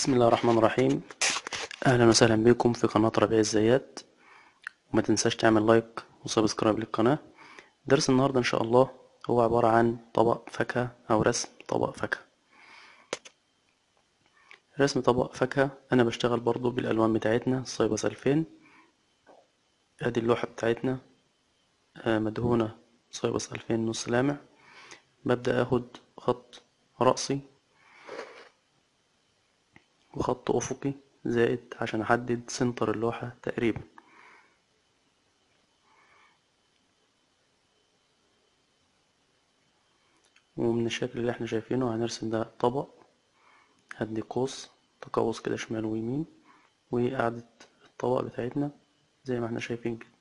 بسم الله الرحمن الرحيم اهلا وسهلا بكم في قناة ربيع الزيات وما تنساش تعمل لايك وسبسكرايب للقناة درس النهاردة ان شاء الله هو عبارة عن طبق فاكهة او رسم طبق فاكهة رسم طبق فاكهة انا بشتغل برضو بالالوان بتاعتنا صيبس 2000 ادي اللوحة بتاعتنا آه، مدهونة صيبس 2000 نص لامع ببدأ اخد خط رأسي وخط أفقي زائد عشان أحدد سنتر اللوحة تقريبا ومن الشكل اللي احنا شايفينه هنرسم ده طبق هدي قوس تقوس كده شمال ويمين وقاعدة الطبق بتاعتنا زي ما احنا شايفين كده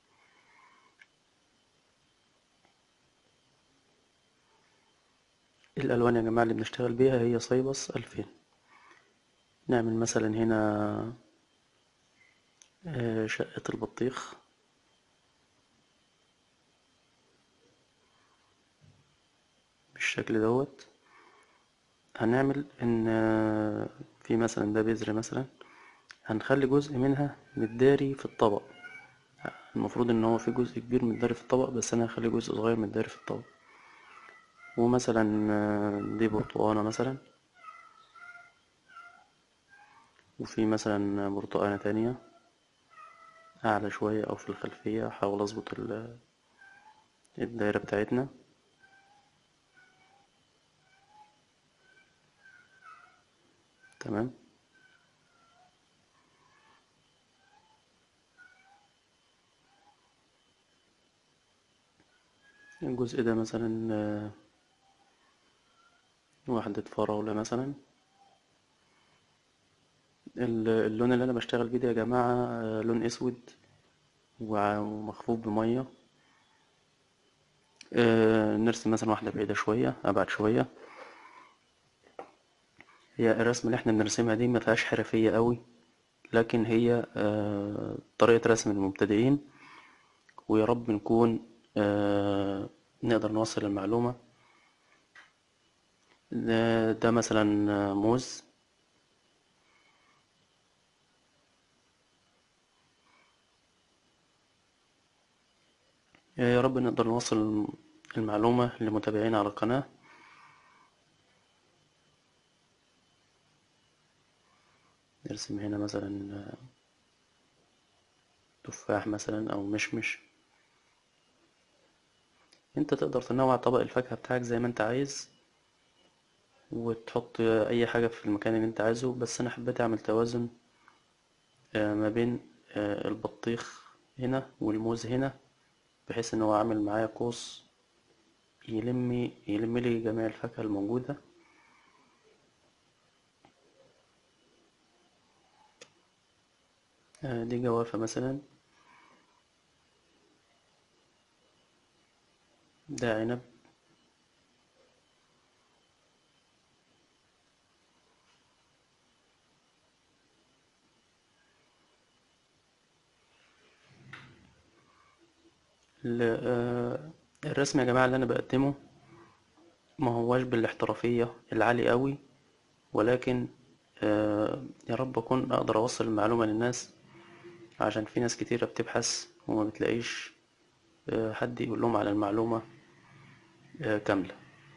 الألوان يا جماعة اللي بنشتغل بيها هي صيبس ألفين نعمل مثلا هنا آه، شقة البطيخ بالشكل دوت هنعمل ان آه، في مثلا ده بذر مثلا هنخلي جزء منها متداري في الطبق المفروض ان هو في جزء كبير متداري في الطبق بس انا هخلي جزء صغير متداري في الطبق ومثلا آه، دي برتقانة مثلا وفي مثلا برتقانة تانية أعلى شوية أو في الخلفية أحاول أظبط ال- الدايرة بتاعتنا تمام الجزء ده مثلا آه، واحدة فراولة مثلا ال- اللون اللي أنا بشتغل بيه ده يا جماعة آه، لون أسود وع- ومخفوف بمية آه، نرسم مثلا واحدة بعيدة شوية أبعد شوية هي الرسمة اللي احنا بنرسمها دي مفيهاش حرفية قوي لكن هي آه، طريقة رسم المبتدئين ويا رب نكون آه، نقدر نوصل المعلومة ده, ده مثلا آه، موز يا رب نقدر نوصل المعلومة لمتابعينا على القناة نرسم هنا مثلا آه، تفاح مثلا أو مشمش انت تقدر تنوع طبق الفاكهة بتاعك زي ما انت عايز وتحط اي حاجة في المكان اللي انت عايزه بس انا حبيت اعمل توازن آه، ما بين آه، البطيخ هنا والموز هنا بحيث ان هو عامل معايا قوس يلم يلم لي جميع الفاكهة الموجودة آه، دي جوافة مثلا ده عنب ال- آه، الرسم يا جماعة اللي أنا بقدمه ما هواش بالاحترافية العالية قوي ولكن آه، يا رب أكون أقدر أوصل المعلومة للناس عشان في ناس كتيرة بتبحث وما بتلاقيش آه، حد يقول لهم على المعلومة آه، كاملة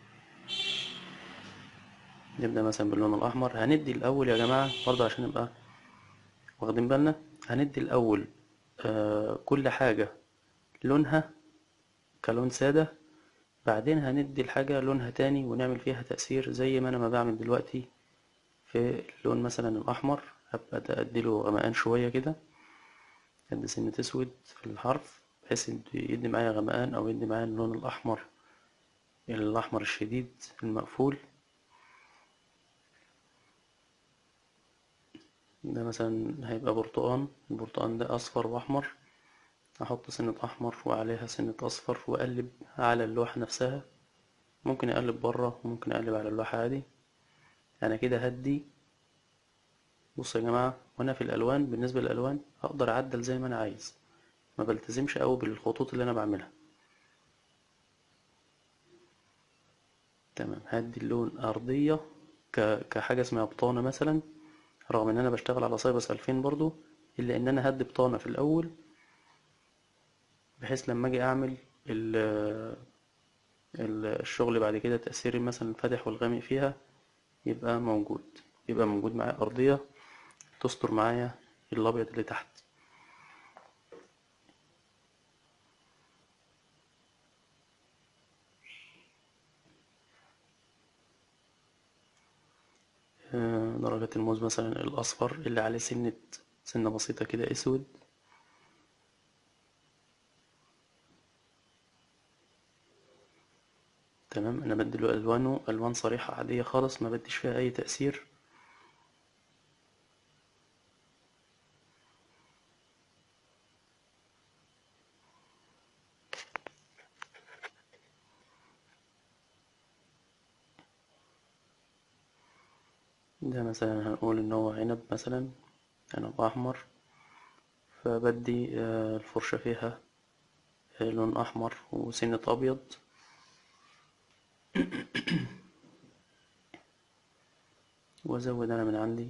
نبدأ مثلا باللون الأحمر هندي الأول يا جماعة برضه عشان نبقى واخدين بالنا هندي الأول آه، كل حاجة لونها كلون سادة بعدين هندي الحاجة لونها تاني ونعمل فيها تأثير زي ما أنا ما بعمل دلوقتي في اللون مثلا الأحمر هبدأ أديله غمقان شوية كده أدي سنة أسود في الحرف بحيث يدي يدي معايا غمقان أو يدي معايا اللون الأحمر الأحمر الشديد المقفول ده مثلا هيبقى برتقان البرتقان ده أصفر وأحمر أحط سنة أحمر وعليها سنة أصفر وأقلب على اللوحة نفسها ممكن أقلب برا وممكن أقلب على اللوحة عادي أنا كده هدي بصوا يا جماعة وأنا في الألوان بالنسبة للألوان أقدر أعدل زي ما أنا عايز ما بلتزمش أوي بالخطوط اللي أنا بعملها تمام هدي اللون أرضية ك... كحاجة اسمها بطانة مثلا رغم ان انا بشتغل على سايبس 2000 برضو الا ان انا هدي بطانة في الاول بحيث لما اجي اعمل ال ال- الشغل بعد كده تأثير مثلا الفاتح والغامق فيها يبقى موجود يبقى موجود معايا أرضية تستر معايا الأبيض اللي تحت آه، درجات الموز مثلا الأصفر اللي عليه سنة سنة بسيطة كده أسود تمام أنا بديله ألوانه ألوان صريحة عادية خالص ما بديش فيها أي تأثير ده مثلا هنقول إن هو عنب مثلا عنب أحمر فبدي آه، الفرشة فيها آه، لون أحمر وسنة أبيض وأزود أنا من عندي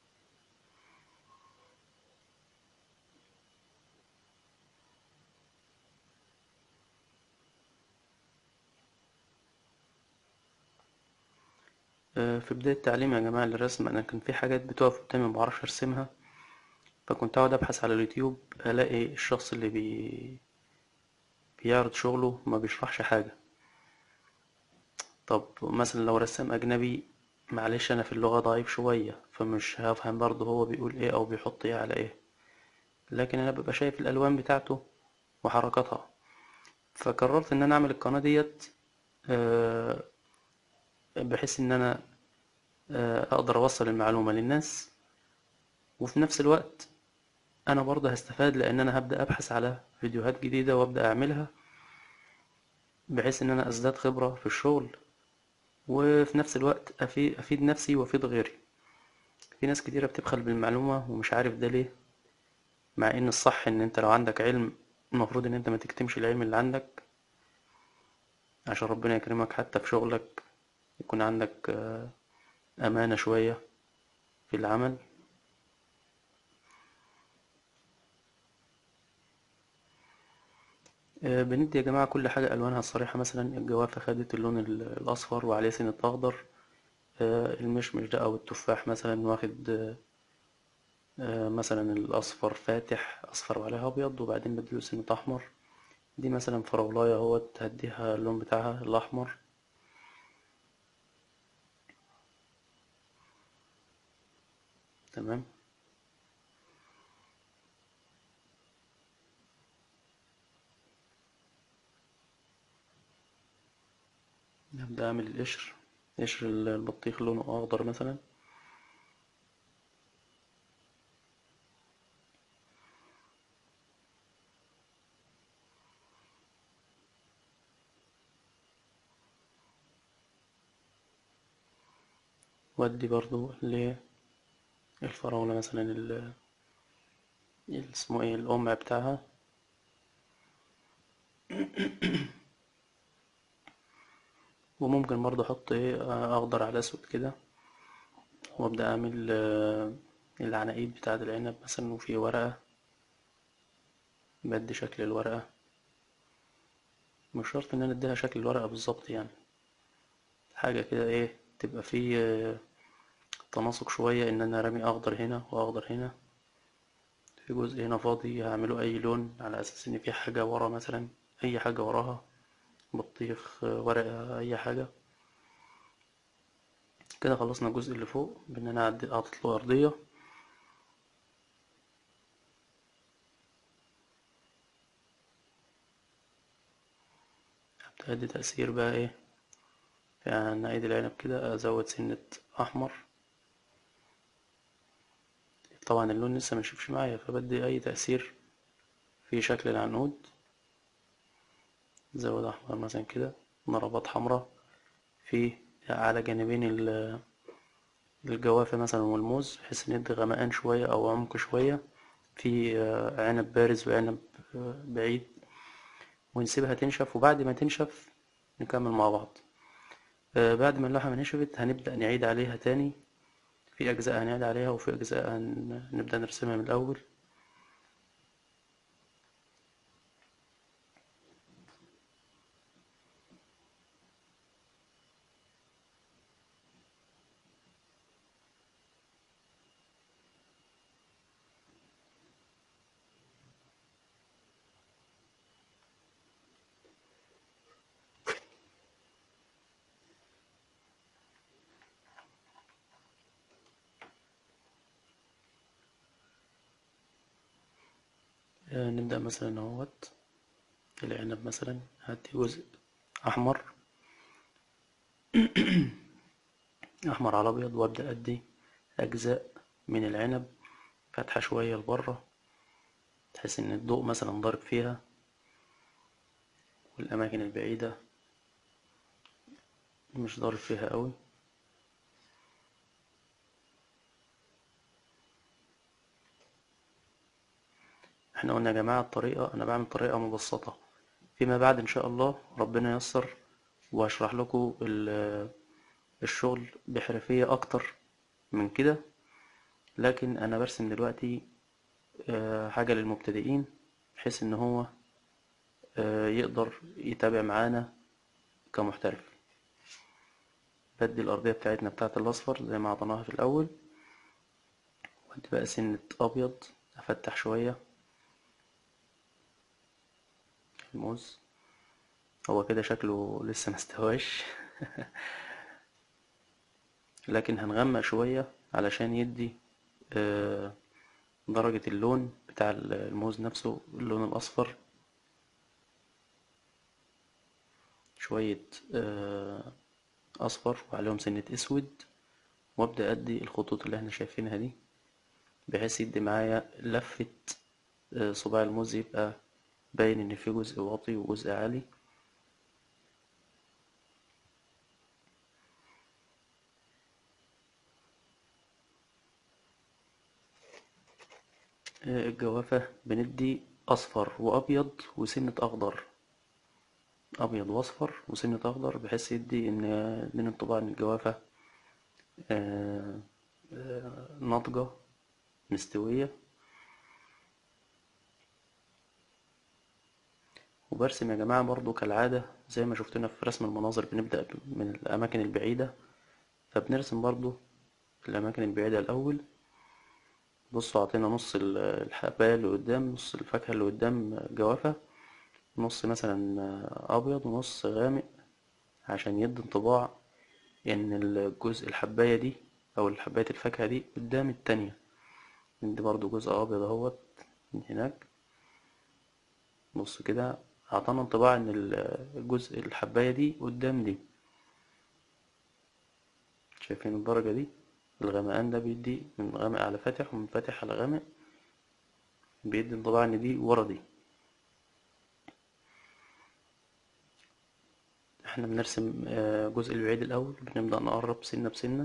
آه، في بداية تعليمي يا جماعة للرسم أنا كان في حاجات بتقف قدامي مبعرفش أرسمها فكنت أقعد أبحث على اليوتيوب ألاقي الشخص اللي بي... بيعرض شغله ما بيشرحش حاجة طب مثلا لو رسام أجنبي معلش أنا في اللغة ضعيف شوية فمش هفهم برضه هو بيقول إيه أو بيحط إيه على إيه لكن أنا ببقى شايف الألوان بتاعته وحركاتها فقررت إن أنا أعمل القناة ديت آه، بحيث إن أنا آه، أقدر أوصل المعلومة للناس وفي نفس الوقت أنا برضه هستفاد لأن أنا هبدأ أبحث على فيديوهات جديدة وأبدأ أعملها بحيث إن أنا أزداد خبرة في الشغل وفي نفس الوقت أفيد, أفيد نفسي وأفيد غيري في ناس كتيرة بتبخل بالمعلومة ومش عارف ده ليه مع إن الصح إن أنت لو عندك علم المفروض إن أنت ما تكتمش العلم اللي عندك عشان ربنا يكرمك حتى في شغلك يكون عندك آه، أمانة شوية في العمل آه، بندي يا جماعة كل حاجة ألوانها الصريحة مثلا الجوافة خدت اللون ال- الأصفر وعليه سنة أخضر آه، المشمش ده أو التفاح مثلا واخد آه، آه، مثلا الأصفر فاتح أصفر وعليه أبيض وبعدين بديله سنة أحمر دي مثلا فراولاية اهوت هديها اللون بتاعها الأحمر تمام نبدأ أعمل القشر قشر البطيخ لونه أخضر مثلا وأدي برضو للفراولة مثلا ال ال- اسمه ايه القمع بتاعها وممكن برضو أحط ايه أخضر على أسود كده وأبدأ أعمل آه، العناقيد بتاعة العنب مثلا وفي ورقة بدي شكل الورقة مش شرط إن أنا أديها شكل الورقة بالظبط يعني حاجة كده ايه تبقى فيه آه، تناسق شوية إن أنا رامي أخضر هنا وأخضر هنا في جزء هنا فاضي هعمله أي لون على أساس إن في حاجة ورا مثلا أي حاجة وراها بطيخ آه، ورقة أي حاجة كده خلصنا الجزء اللي فوق بإن أنا أعد- أعطيت له أرضية هبدأ أدي تأثير بقى إيه يعني أيدي العنب كده أزود سنة أحمر طبعا اللون لسه منشفش معايا فبدي أي تأثير في شكل العنقود زود أحمر مثلا كده ضربات حمراء في على جانبين ال- الجوافة مثلا والموز بحيث إن يدي غمقان شوية أو عمق شوية في آه، عنب بارز وعنب آه، بعيد ونسيبها تنشف وبعد ما تنشف نكمل مع بعض آه، بعد ما اللوحة ما نشفت هنبدأ نعيد عليها تاني في أجزاء هنعد عليها وفي أجزاء هن- هنبدأ نرسمها من الأول آه، نبدأ مثلا اهوت العنب مثلا هدي جزء أحمر أحمر على أبيض وأبدأ أدي أجزاء من العنب فاتحة شوية لبره تحس إن الضوء مثلا ضارب فيها والأماكن البعيدة مش ضارب فيها قوي احنا قلنا يا جماعة الطريقة أنا بعمل طريقة مبسطة فيما بعد إن شاء الله ربنا ييسر وهشرح لكم ال- الشغل بحرفية أكتر من كده لكن أنا برسم دلوقتي آه، حاجة للمبتدئين بحيث إن هو آه، يقدر يتابع معانا كمحترف بدي الأرضية بتاعتنا بتاعت الأصفر زي ما عطيناها في الأول وأدي بقى سنة أبيض أفتح شوية الموز هو كده شكله لسه مستواش لكن هنغمق شوية علشان يدي آه، درجة اللون بتاع الموز نفسه اللون الأصفر شوية آه، أصفر وعليهم سنة أسود وأبدأ أدي الخطوط اللي احنا شايفينها دي بحيث يدي معايا لفة آه، صباع الموز يبقى باين إن في جزء واطي وجزء عالي آه، الجوافة بندي أصفر وأبيض وسنة أخضر أبيض وأصفر وسنة أخضر بحيث يدي إن من انطباع إن الجوافة آه، آه، ناضجة مستوية وبرسم يا جماعة برضو كالعادة زي ما شفتنا في رسم المناظر بنبدأ من الأماكن البعيدة فبنرسم برضو الأماكن البعيدة الأول بصوا عطينا نص ال- الحباية اللي قدام نص الفاكهة اللي قدام جوافة نص مثلا أبيض ونص غامق عشان يدي انطباع إن الجزء الحباية دي أو الحباية الفاكهة دي قدام التانية ندي برضو جزء أبيض أهوت من هناك بص كده عطانا انطباع إن الجزء الحباية دي قدام دي شايفين الدرجة دي الغمقان ده بيدي من غامق على فاتح ومن فاتح على غامق بيدي انطباع إن دي ورا دي احنا بنرسم آه، جزء البعيد الأول بنبدأ نقرب سنة بسنة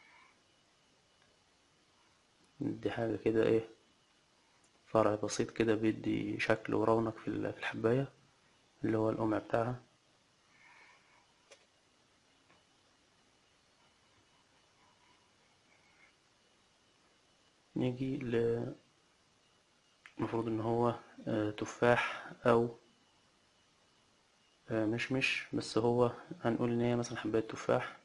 ندي حاجة كده ايه فرع بسيط كده بيدي شكل ورونق في ال- في الحباية اللي هو القمع بتاعها نيجي ل المفروض ان هو آه، تفاح او آه، مشمش بس هو هنقول ان هي مثلا حباية تفاح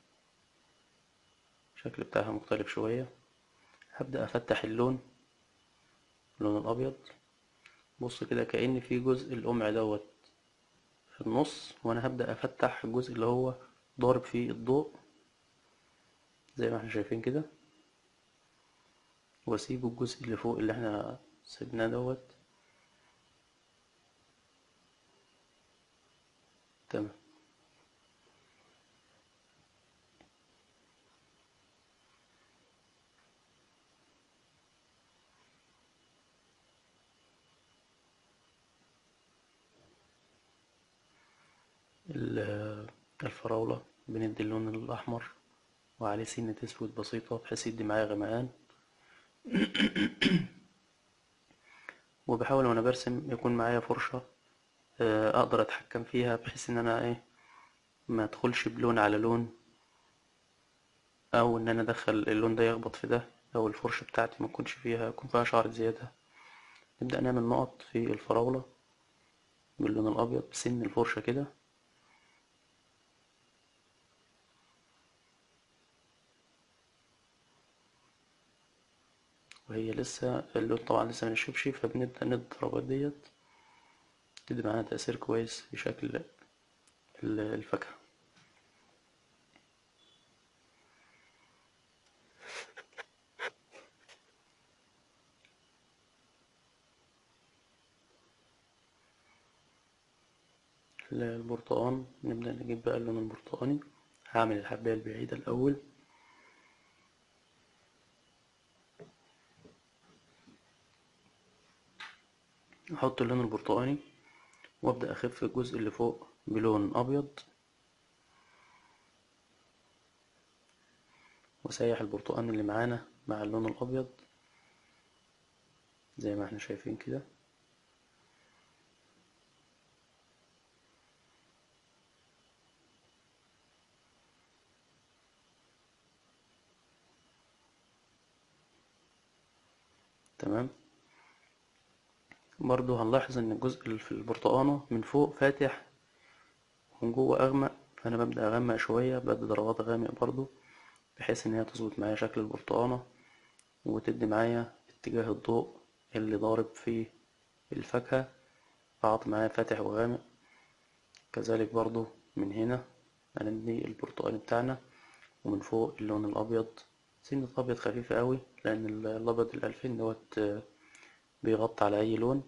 الشكل بتاعها مختلف شوية هبدأ افتح اللون اللون الابيض بص كده كأن في جزء القمع دوت في النص وانا هبدأ افتح الجزء اللي هو ضارب فيه الضوء زي ما احنا شايفين كده واسيب الجزء اللي فوق اللي احنا سيبناه دوت تمام ال- الفراولة بندي اللون الأحمر وعليه سنة أسود بسيطة بحيث يدي معايا غمقان وبحاول وأنا برسم يكون معايا فرشة آه، أقدر أتحكم فيها بحيث إن أنا إيه ما أدخلش بلون على لون او ان انا ادخل اللون ده يخبط في ده او الفرشة بتاعتي ما تكونش فيها يكون فيها شعر زيادة نبدأ نعمل نقط في الفراولة باللون الابيض بسن الفرشة كده وهي لسه اللون طبعا لسه منشفش فبنبدأ ندي الضربات ديت تدي معانا تأثير كويس في شكل الفاكهة البرتقان نبدأ نجيب بقى اللون البرتقاني هعمل الحباية البعيدة الأول أحط اللون البرتقاني وأبدأ أخف الجزء اللي فوق بلون أبيض وأسيح البرتقان اللي معانا مع اللون الأبيض زي ما احنا شايفين كده تمام برضو هنلاحظ ان الجزء اللي في البرتقانة من فوق فاتح ومن جوه اغمق فانا ببدأ اغمق شوية بدي ضربات غامق برضو بحيث ان هي تظبط معايا شكل البرتقانة وتدي معايا اتجاه الضوء اللي ضارب في الفاكهة بعطي معايا فاتح وغامق كذلك برضو من هنا هندي البرتقاني بتاعنا ومن فوق اللون الابيض سنة ابيض خفيفة قوي لان الابيض الالفين دوت بيغطي على اي لون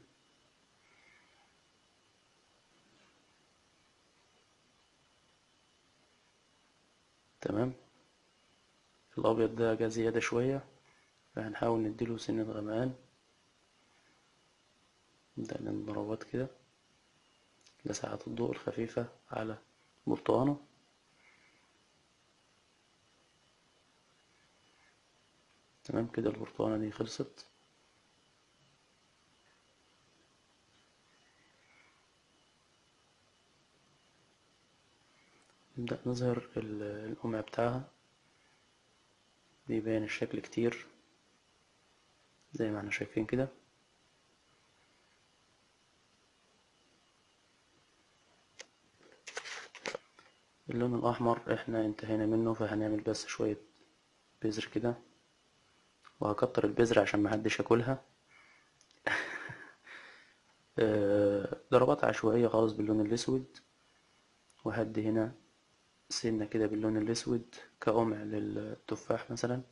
تمام الابيض ده جا زيادة شوية فهنحاول نديله سنة غمقان نبدأ نعمل ضربات كده لساعات الضوء الخفيفة على برتقانة تمام كده البرتقانة دي خلصت نبدأ نظهر القمع بتاعها بيبان الشكل كتير زي ما احنا شايفين كده اللون الأحمر احنا انتهينا منه فهنعمل بس شوية بذر كده وهكتر البذر عشان محدش ياكلها ضربات عشوائية خالص باللون الأسود وهدي هنا سنة كده باللون الأسود كقمع للتفاح مثلا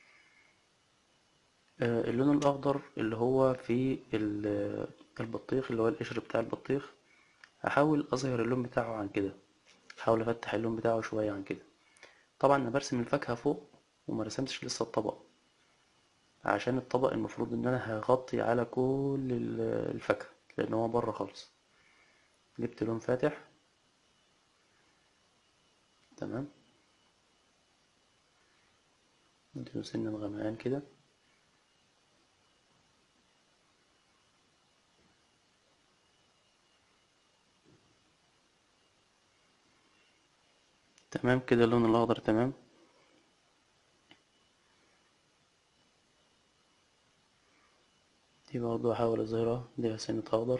اللون الأخضر اللي هو في البطيخ اللي هو القشر بتاع البطيخ هحاول أظهر اللون بتاعه عن كده هحاول أفتح اللون بتاعه شوية عن كده طبعا أنا برسم الفاكهة فوق وما رسمتش لسه الطبق عشان الطبق المفروض ان انا هغطي على كل الفاكهة لان هو بره خالص جبت لون فاتح تمام نديله سنة غمقان كده تمام كده اللون الاخضر تمام دي برضو احاول اظهرها دي سنة اخضر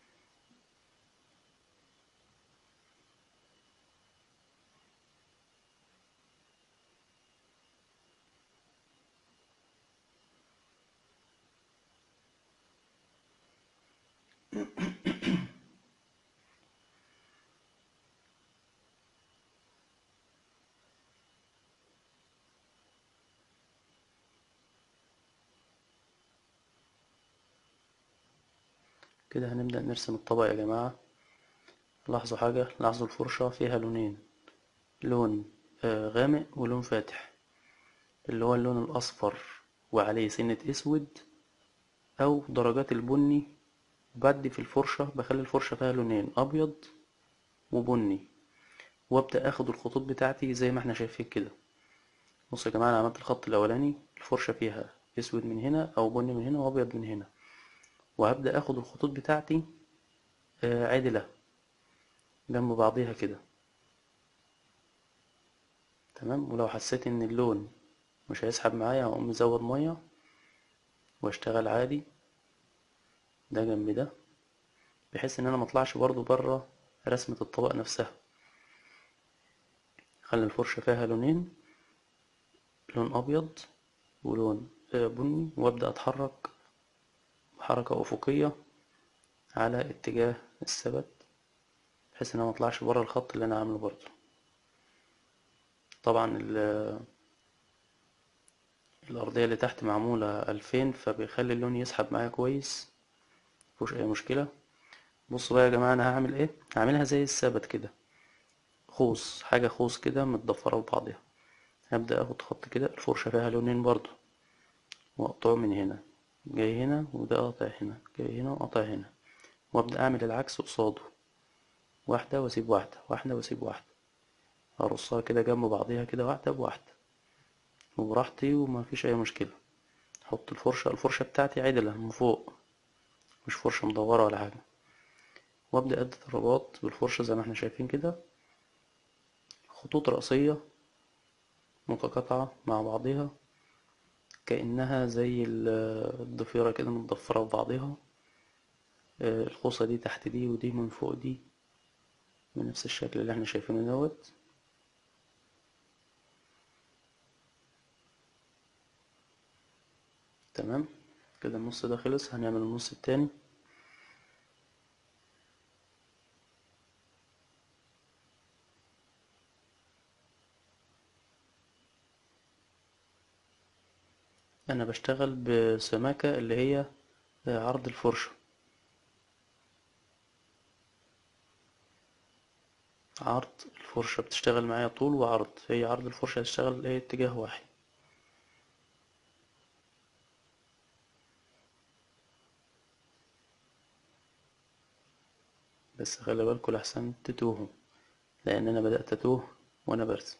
كده هنبدأ نرسم الطبق يا جماعة لاحظوا حاجة لاحظوا الفرشة فيها لونين لون غامق ولون فاتح اللي هو اللون الأصفر وعليه سنة أسود أو درجات البني بدي في الفرشة بخلي الفرشة فيها لونين أبيض وبني وابدأ اخد الخطوط بتاعتي زي ما احنا شايفين كده بصوا يا جماعة انا عملت الخط الاولاني الفرشة فيها اسود من هنا او بني من هنا وابيض من هنا وهبدأ اخد الخطوط بتاعتي عدلة جنب بعضيها كده تمام ولو حسيت ان اللون مش هيسحب معايا هقوم مزود ميه واشتغل عادي ده جنب ده بحيث ان انا مطلعش برضو بره رسمة الطبق نفسها خلي الفرشة فيها لونين لون ابيض ولون بني وابدأ اتحرك بحركة افقية على اتجاه الثبت بحيث ان انا مطلعش بره الخط اللي انا عامله برضو طبعا الأرضية اللي تحت معمولة ألفين فبيخلي اللون يسحب معايا كويس مفيهوش أي مشكلة بصوا بقى يا جماعة أنا هعمل إيه هعملها زي الثبت كده خوص حاجة خوص كده متضفرة ببعضها هبدأ أخد خط كده الفرشة فيها لونين برضو وأقطعه من هنا جاي هنا وده قاطع هنا جاي هنا وقاطع هنا وأبدأ أعمل العكس قصاده واحدة وأسيب واحدة واحدة وأسيب واحدة أرصها كده جنب بعضيها كده واحدة بواحدة وبراحتي وما فيش أي مشكلة أحط الفرشة الفرشة بتاعتي عدلة من فوق مش فرشة مدورة ولا حاجة وأبدأ أدي ضربات بالفرشة زي ما احنا شايفين كده خطوط رأسية متقاطعة مع بعضها كأنها زي الضفيرة كده متضفرة ببعضها الخوصة دي تحت دي ودي من فوق دي بنفس الشكل اللي احنا شايفينه دوت تمام كده النص ده خلص هنعمل النص التاني انا بشتغل بسماكة اللي هي عرض الفرشة عرض الفرشة بتشتغل معايا طول وعرض هي عرض الفرشة هتشتغل ايه اتجاه واحد بس خلي بالكوا لحسن تتوهوا لان انا بدأت اتوه وانا برسم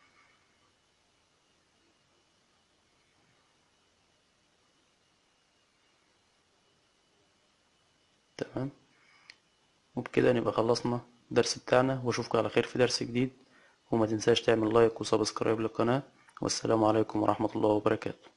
تمام وبكده نبقى خلصنا الدرس بتاعنا واشوفكم على خير في درس جديد وما تنساش تعمل لايك وسبسكرايب للقناة والسلام عليكم ورحمة الله وبركاته